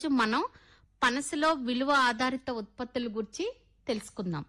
మనం పనసలో విలువ ఆధారిత ఉత్పత్తుల గురించి తెలుసుకుందాం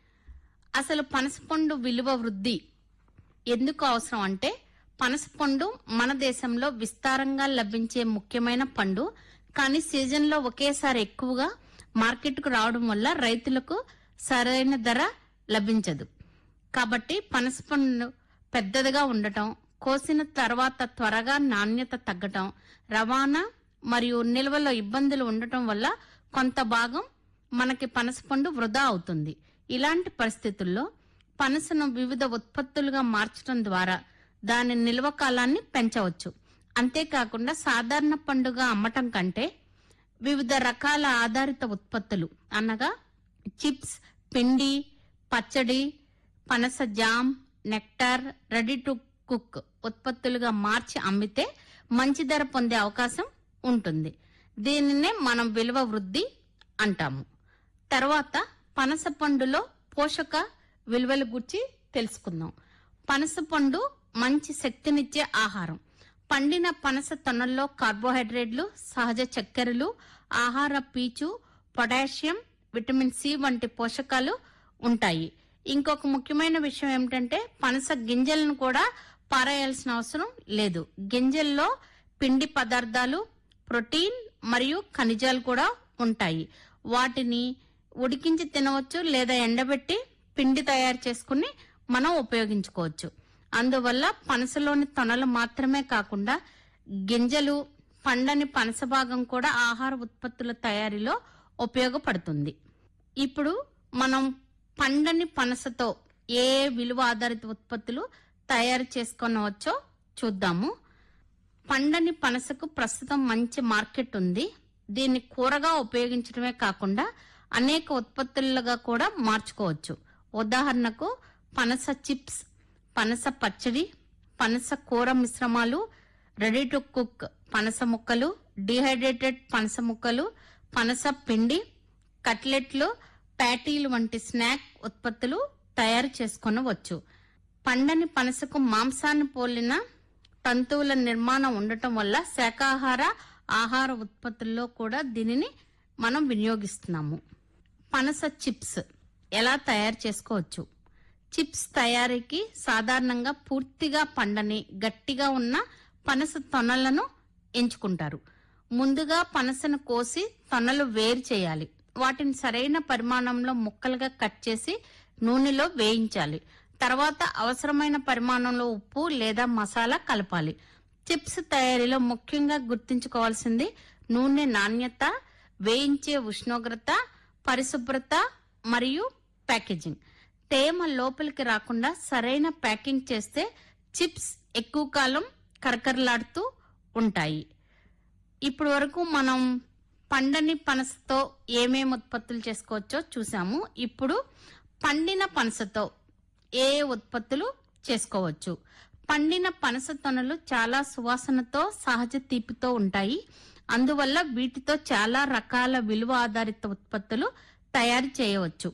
అసలు పనసపండు విలువ వృద్ధి ఎందుకు అవసరం అంటే పనసపండు మన దేశంలో విస్తారంగా లభించే ముఖ్యమైన పండు కానీ సీజన్లో ఒకేసారి ఎక్కువగా మార్కెట్కు రావడం వల్ల రైతులకు సరైన ధర లభించదు కాబట్టి పనసపండు పెద్దదిగా ఉండటం కోసిన తర్వాత త్వరగా నాణ్యత తగ్గటం రవాణా మరియు నిల్వలో ఇబ్బందులు ఉండటం వల్ల కొంత భాగం మనకి పనసపండు వృధా అవుతుంది ఇలాంటి పరిస్థితుల్లో పనసను వివిధ ఉత్పత్తులుగా మార్చడం ద్వారా దాని నిల్వ కాలాన్ని పెంచవచ్చు అంతేకాకుండా సాధారణ పండుగ అమ్మటం కంటే వివిధ రకాల ఆధారిత ఉత్పత్తులు అనగా చిప్స్ పిండి పచ్చడి పనస jam nectar ready to cook ఉత్పత్తులుగా మార్చి అమ్మితే మంచి ధర పొందే అవకాశం ఉంటుంది దీనినే మనం విలువ వృద్ధి అంటాము తర్వాత పనస పండులో పోషక విలువల గురించి తెలుసుకుందాం పనస పండు మంచి శక్తినిచ్చే ఆహారం పండిన పనస తొనల్లో కార్బోహైడ్రేట్లు సహజ చక్కెరలు ఆహార పీచు పొటాషియం విటమిన్ సి వంటి పోషకాలు ఉంటాయి ఇంకొక ముఖ్యమైన విషయం ఏమిటంటే పనస గింజలను కూడా పారేయాల్సిన అవసరం లేదు గింజల్లో పిండి పదార్థాలు ప్రోటీన్ మరియు ఖనిజాలు కూడా ఉంటాయి వాటిని ఉడికించి తినవచ్చు లేదా ఎండబెట్టి పిండి తయారు చేసుకుని మనం ఉపయోగించుకోవచ్చు అందువల్ల పనసలోని తొనలు మాత్రమే కాకుండా గింజలు పండని పనస భాగం కూడా ఆహార ఉత్పత్తుల తయారీలో ఉపయోగపడుతుంది ఇప్పుడు మనం పండని పనసతో ఏ ఏ విలువ ఆధారిత ఉత్పత్తులు తయారు చేసుకొనవచ్చో చూద్దాము పండని పనసకు ప్రస్తుతం మంచి మార్కెట్ ఉంది దీన్ని కూరగా ఉపయోగించడమే కాకుండా అనేక ఉత్పత్తులుగా కూడా మార్చుకోవచ్చు ఉదాహరణకు పనస చిప్స్ పనస పచ్చడి పనస కూర మిశ్రమాలు రెడీ టు కుక్ పనస ముక్కలు డిహైడ్రేటెడ్ పనస ముక్కలు పనస పిండి కట్లెట్లు ప్యాటీలు వంటి స్నాక్ ఉత్పత్తులు తయారు చేసుకొనవచ్చు పండని పనసకు మాంసాన్ని పోలిన తంతువుల నిర్మాణం ఉండటం వల్ల శాకాహార ఆహార ఉత్పత్తుల్లో కూడా దీనిని మనం వినియోగిస్తున్నాము పనస చిప్స్ ఎలా తయారు చేసుకోవచ్చు చిప్స్ తయారీకి సాధారణంగా పూర్తిగా పండని గట్టిగా ఉన్న పనస తొనలను ఎంచుకుంటారు ముందుగా పనసను కోసి తొనలు వేరు చేయాలి వాటిని సరైన పరిమాణంలో ముక్కలుగా కట్ చేసి నూనెలో వేయించాలి తర్వాత అవసరమైన పరిమాణంలో ఉప్పు లేదా మసాలా కలపాలి చిప్స్ తయారీలో ముఖ్యంగా గుర్తుంచుకోవాల్సింది నూనె నాణ్యత వేయించే ఉష్ణోగ్రత పరిశుభ్రత మరియు ప్యాకేజింగ్ తేమ లోపలికి రాకుండా సరైన ప్యాకింగ్ చేస్తే చిప్స్ ఎక్కువ కాలం కరకరలాడుతూ ఉంటాయి ఇప్పుడు వరకు మనం పండని పనసతో ఏమేమి ఉత్పత్తులు చేసుకోవచ్చో చూసాము ఇప్పుడు పండిన పనసతో ఏ ఏ ఉత్పత్తులు చేసుకోవచ్చు పండిన పనస తొనలు చాలా సువాసనతో సహజ తీపితో ఉంటాయి అందువల్ల వీటితో చాలా రకాల విలువ ఆధారిత ఉత్పత్తులు తయారు చేయవచ్చు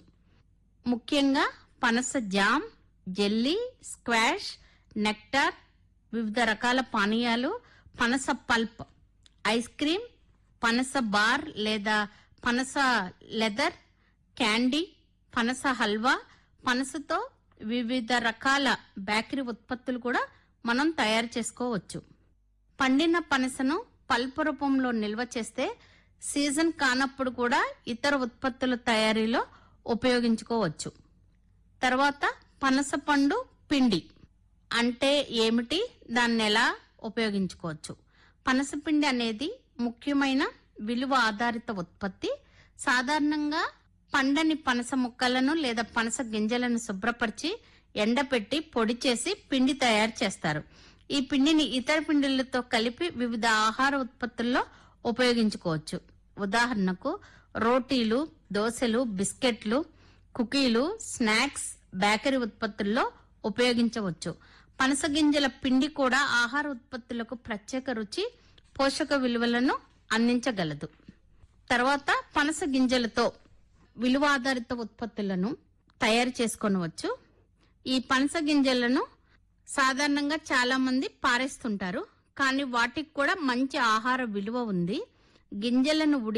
ముఖ్యంగా పనస జామ్ జెల్లీ స్క్వాష్ నెక్టార్ వివిధ రకాల పానీయాలు పనస పల్ప్ ఐస్ క్రీమ్ పనస బార్ లేదా పనస లెదర్ క్యాండీ పనస హల్వా పనసతో వివిధ రకాల బేకరీ ఉత్పత్తులు కూడా మనం తయారు చేసుకోవచ్చు పండిన పనసను పల్పు రూపంలో నిల్వ చేస్తే సీజన్ కానప్పుడు కూడా ఇతర ఉత్పత్తుల తయారీలో ఉపయోగించుకోవచ్చు తర్వాత పనస పండు పిండి అంటే ఏమిటి దాన్ని ఎలా ఉపయోగించుకోవచ్చు పనస పిండి అనేది ముఖ్యమైన విలువ ఆధారిత ఉత్పత్తి సాధారణంగా పండని పనస ముక్కలను లేదా పనస గింజలను శుభ్రపరిచి ఎండపెట్టి పొడి చేసి పిండి తయారు చేస్తారు ఈ పిండిని ఇతర పిండిలతో కలిపి వివిధ ఆహార ఉత్పత్తుల్లో ఉపయోగించుకోవచ్చు ఉదాహరణకు రోటీలు దోశలు బిస్కెట్లు కుకీలు స్నాక్స్ బేకరీ ఉత్పత్తుల్లో ఉపయోగించవచ్చు పనస గింజల పిండి కూడా ఆహార ఉత్పత్తులకు ప్రత్యేక రుచి పోషక విలువలను అందించగలదు తర్వాత పనస గింజలతో విలువ ఆధారిత ఉత్పత్తులను తయారు చేసుకొనవచ్చు ఈ పనస గింజలను సాధారణంగా చాలా మంది పారేస్తుంటారు కానీ వాటికి కూడా మంచి ఆహార విలువ ఉంది గింజలను